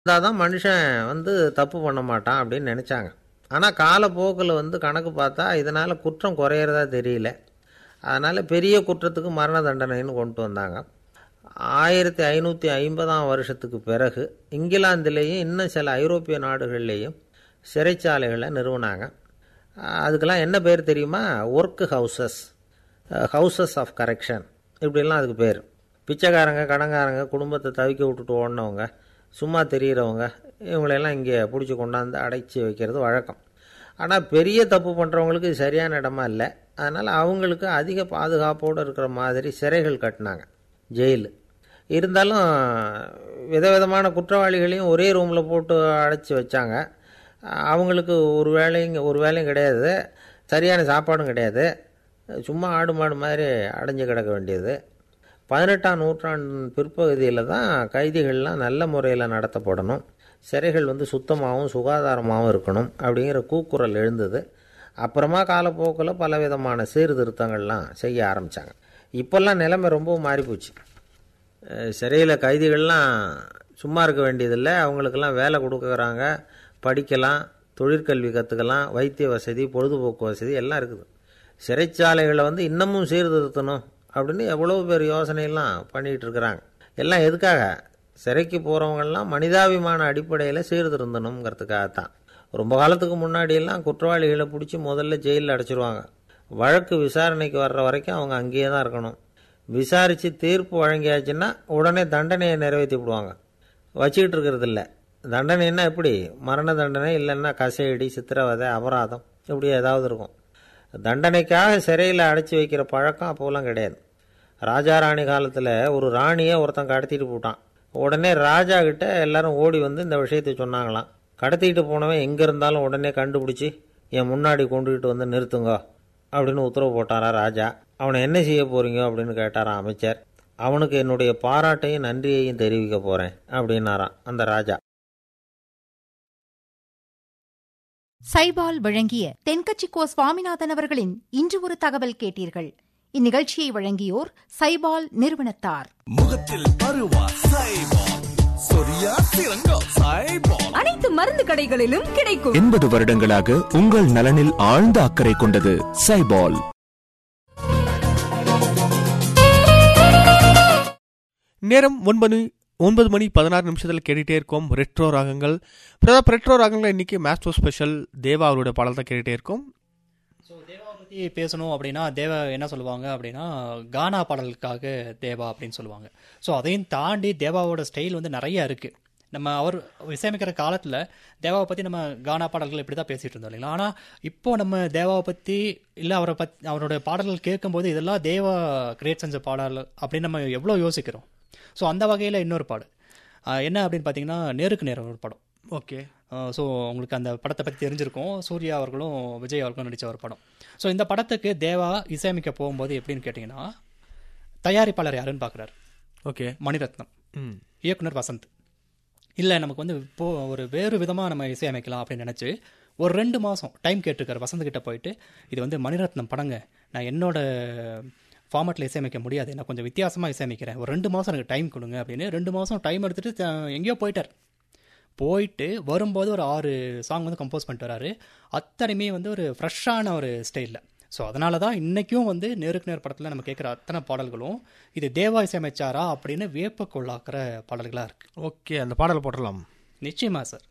இருந்தால் தான் மனுஷன் வந்து தப்பு பண்ண மாட்டான் அப்படின்னு நினச்சாங்க ஆனால் காலப்போக்கில் வந்து கணக்கு பார்த்தா இதனால் குற்றம் குறையிறதா தெரியல அதனால் பெரிய குற்றத்துக்கு மரண தண்டனைன்னு கொண்டு வந்தாங்க ஆயிரத்தி ஐநூற்றி ஐம்பதாம் வருஷத்துக்கு பிறகு இங்கிலாந்துலேயும் இன்னும் சில ஐரோப்பிய நாடுகள்லேயும் சிறைச்சாலைகளை நிறுவனாங்க அதுக்கெல்லாம் என்ன பேர் தெரியுமா workhouses houses of correction இப்படிலாம் அதுக்கு பேர் பிச்சைக்காரங்க கடங்காரங்க குடும்பத்தை தவிக்க விட்டுட்டு ஓடினவங்க சும்மா தெரிகிறவங்க இவங்களெல்லாம் இங்கே பிடிச்சி கொண்டாந்து அடைச்சி வைக்கிறது வழக்கம் ஆனால் பெரிய தப்பு பண்ணுறவங்களுக்கு இது சரியான இடமா இல்லை அதனால் அவங்களுக்கு அதிக பாதுகாப்போடு இருக்கிற மாதிரி சிறைகள் கட்டினாங்க ஜெயிலு இருந்தாலும் விதவிதமான குற்றவாளிகளையும் ஒரே ரூமில் போட்டு அடைச்சி வச்சாங்க அவங்களுக்கு ஒரு வேலையும் ஒரு வேலையும் கிடையாது சரியான சாப்பாடும் கிடையாது சும்மா ஆடு மாடு மாதிரி அடைஞ்சு கிடக்க வேண்டியது பதினெட்டாம் நூற்றாண்டு பிற்பகுதியில் தான் கைதிகள்லாம் நல்ல முறையில் நடத்தப்படணும் சிறைகள் வந்து சுத்தமாகவும் சுகாதாரமாகவும் இருக்கணும் அப்படிங்கிற கூக்குரல் எழுந்தது அப்புறமா காலப்போக்கில் பல விதமான சீர்திருத்தங்கள்லாம் செய்ய ஆரம்பித்தாங்க இப்போல்லாம் நிலைமை ரொம்ப மாறிப்போச்சு சிறையில் கைதிகள்லாம் சும்மா இருக்க வேண்டியதில்லை அவங்களுக்கெல்லாம் வேலை கொடுக்குறாங்க படிக்கலாம் தொழிற்கல்வி கற்றுக்கலாம் வைத்திய வசதி பொழுதுபோக்கு வசதி எல்லாம் இருக்குது சிறைச்சாலைகளை வந்து இன்னமும் சீர்திருத்தணும் அப்படின்னு எவ்வளோ பேர் யோசனையெல்லாம் பண்ணிகிட்டு இருக்கிறாங்க எல்லாம் எதுக்காக சிறைக்கு போகிறவங்கெல்லாம் மனிதாபிமான அடிப்படையில் சீர்திருந்தணுங்கிறதுக்காகத்தான் ரொம்ப காலத்துக்கு முன்னாடியெல்லாம் குற்றவாளிகளை பிடிச்சி முதல்ல ஜெயிலில் அடைச்சிருவாங்க வழக்கு விசாரணைக்கு வர்ற வரைக்கும் அவங்க அங்கேயே தான் இருக்கணும் விசாரித்து தீர்ப்பு வழங்கியாச்சுன்னா உடனே தண்டனையை நிறைவேற்றி விடுவாங்க வச்சுக்கிட்டு இருக்கிறது இல்லை தண்டனைன்னா எப்படி மரண தண்டனை இல்லைன்னா கசையடி சித்திரவதை அபராதம் இப்படி ஏதாவது இருக்கும் தண்டனைக்காக சிறையில் அடைச்சி வைக்கிற பழக்கம் அப்போலாம் கிடையாது ராஜா ராணி காலத்தில் ஒரு ராணியை ஒருத்தன் கடத்திட்டு போட்டான் உடனே ராஜா கிட்ட எல்லாரும் ஓடி வந்து இந்த விஷயத்தை சொன்னாங்களாம் கடத்திட்டு போனவன் எங்கே இருந்தாலும் உடனே கண்டுபிடிச்சி என் முன்னாடி கொண்டுகிட்டு வந்து நிறுத்துங்க அப்படின்னு உத்தரவு போட்டாரா ராஜா அவனை என்ன செய்ய போறீங்க அப்படின்னு கேட்டாராம் அமைச்சர் அவனுக்கு என்னுடைய பாராட்டையும் நன்றியையும் தெரிவிக்க போறேன் அப்படின்னாராம் அந்த ராஜா சைபால் வழங்கிய தென்கட்சி கோ சுவாமிநாதன் அவர்களின் இன்று ஒரு தகவல் கேட்டீர்கள் இந்நிகழ்ச்சியை வழங்கியோர் சைபால் நிறுவனத்தார் முகத்தில் பருவா சைபால் சொரியா சிறங்கா சைபால் அனைத்து மருந்து கடைகளிலும் கிடைக்கும் எண்பது வருடங்களாக உங்கள் நலனில் ஆழ்ந்த அக்கறை கொண்டது சைபால் நேரம் ஒன்பது ஒன்பது மணி பதினாறு நிமிஷத்தில் கேட்டுகிட்டே இருக்கோம் ரெட்ரோ ராகங்கள் பிரதாப் ரெட்ரோ ராகங்கள் இன்னைக்கு மேஸ்டோ ஸ்பெஷல் தேவா அவருடைய பாடல் தான் கேட்டுகிட்டே இருக்கோம் ஸோ தேவா பற்றி பேசணும் அப்படின்னா தேவா என்ன சொல்லுவாங்க அப்படின்னா கானா பாடலுக்காக தேவா அப்படின்னு சொல்லுவாங்க ஸோ அதையும் தாண்டி தேவாவோட ஸ்டைல் வந்து நிறைய இருக்குது நம்ம அவர் இசையமைக்கிற காலத்தில் தேவாவை பற்றி நம்ம கானா பாடல்கள் இப்படி தான் பேசிகிட்டு இருந்தோம் இல்லைங்களா ஆனால் இப்போ நம்ம தேவாவை பற்றி இல்லை அவரை பத் அவரோட பாடல்கள் கேட்கும்போது இதெல்லாம் தேவா கிரியேட் செஞ்ச பாடல் அப்படின்னு நம்ம எவ்வளோ யோசிக்கிறோம் ஸோ அந்த வகையில் இன்னொரு பாடு ஆஹ் என்ன அப்படின்னு பார்த்தீங்கன்னா நேருக்கு நேரம் ஒரு படம் ஓகே ஸோ உங்களுக்கு அந்த படத்தை பற்றி தெரிஞ்சிருக்கும் சூர்யா அவர்களும் விஜய் அவர்களும் நடித்த ஒரு படம் ஸோ இந்த படத்துக்கு தேவா இசையமைக்க போகும்போது எப்படின்னு கேட்டிங்கன்னா தயாரிப்பாளர் யாருன்னு பார்க்குறாரு ஓகே மணிரத்னம் ம் இயக்குனர் வசந்த் இல்லை நமக்கு வந்து இப்போ ஒரு வேறு விதமாக நம்ம இசையமைக்கலாம் அப்படின்னு நினச்சி ஒரு ரெண்டு மாதம் டைம் கேட்டிருக்காரு வசந்த் கிட்ட போயிட்டு இது வந்து மணிரத்னம் படங்க நான் என்னோட ஃபார்மேட்டில் இசையமைக்க முடியாது நான் கொஞ்சம் வித்தியாசமாக இசையமைக்கிறேன் ஒரு ரெண்டு மாதம் எனக்கு டைம் கொடுங்க அப்படின்னு ரெண்டு மாதம் டைம் எடுத்துகிட்டு த- எங்கேயோ போயிட்டார் போயிட்டு வரும்போது ஒரு ஆறு சாங் வந்து கம்போஸ் பண்ணிட்டு வராரு அத்தனையுமே வந்து ஒரு ஃப்ரெஷ்ஷான ஒரு ஸ்டைலில் ஸோ அதனால தான் இன்றைக்கும் வந்து நேருக்கு நேர் படத்தில் நம்ம கேட்குற அத்தனை பாடல்களும் இது தேவா இசையமைச்சாரா அப்படின்னு வியப்ப கொள்ளாக்குற பாடல்களாக இருக்குது ஓகே அந்த பாடல் போடலாம் நிச்சயமா சார்